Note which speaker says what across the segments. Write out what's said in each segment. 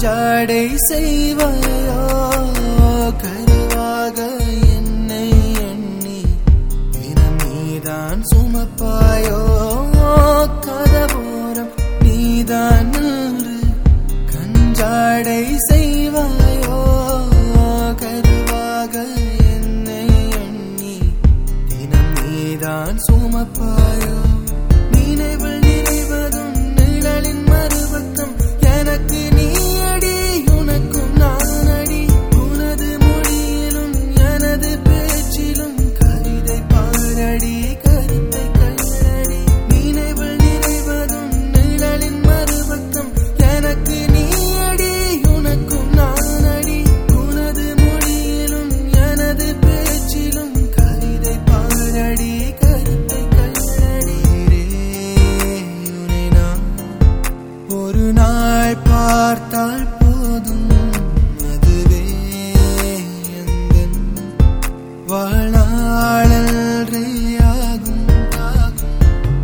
Speaker 1: கஞ்சாடை செய்வாயோ கருவாக என்னை எண்ணி தினம் நீதான் சுமப்பாயோ கதவோரம் நீதான் நின்று கஞ்சாடை செய்வாயோ கருவாக என்னை எண்ணி தினம் நீதான் சுமப்பாயோ நினைவில் நிறைவதும் நிழலின் மறுபக்கம் எனக்கு நீ அடி உனக்கும் நான் அடி உனது மொழியிலும் எனது பேச்சிலும் கவிதை பாரடி கருத்தை கண்ணடி நினைவில் நிறைவதும் நிழலின் மறுபக்கம் எனக்கு நீ அடி உனக்கும் நான் அடி உனது மொழியிலும் எனது பேச்சிலும் கவிதை பாரடி கருத்தை கண்ணடி உனை நான் ஒரு நாள் பார்த்தால் போதும் அதுவே எந்தன் வாழ்நாளன்றே ஆகும் ஆகும்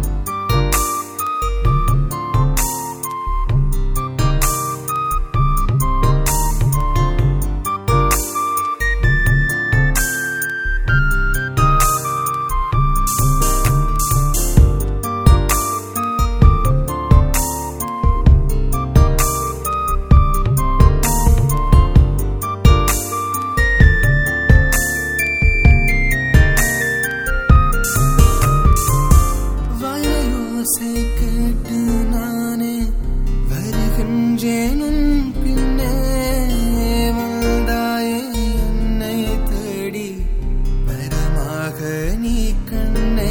Speaker 1: வலையோசை கேட்டு நானே வருகின்றேன் உன் பின்னே வந்தாயே என்னை தேடி பரமாக நீ கண்ணே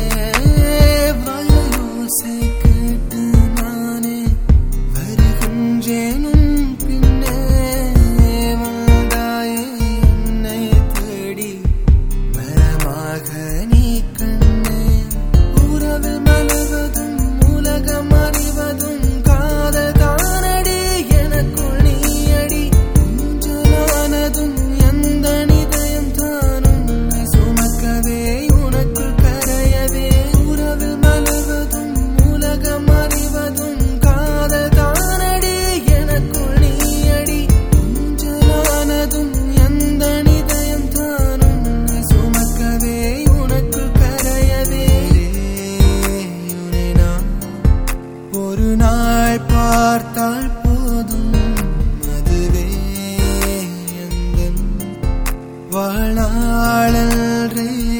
Speaker 1: வலையோசை கேட்டு நானே வருகின்றேன் உன் பின்னே வந்தாயே என்னை தேடி மரமாக நீ கண்ணே உறவில் மலர்வதும் உலகம் அறிவதும் காதல் தானடி எனக்குள் நீ அடி ஊஞ்சலானதும் எந்த நிதயம் தானும் உன்னை சுமக்கவே உனக்குள் கரையவே உறவில் மலர்வதும் உலகம் அறிவதும் காதல் தானடி எனக்குள் நீ அடி ஊஞ்சலானதும் எந்த நிதயம் தானும் உன்னை சுமக்கவே உனக்குள் கரையவே உன்னை நான் ஒரு நாள் பார்த்தால் போதும் அதுவே எந்தன் வாழ்நாளன்றே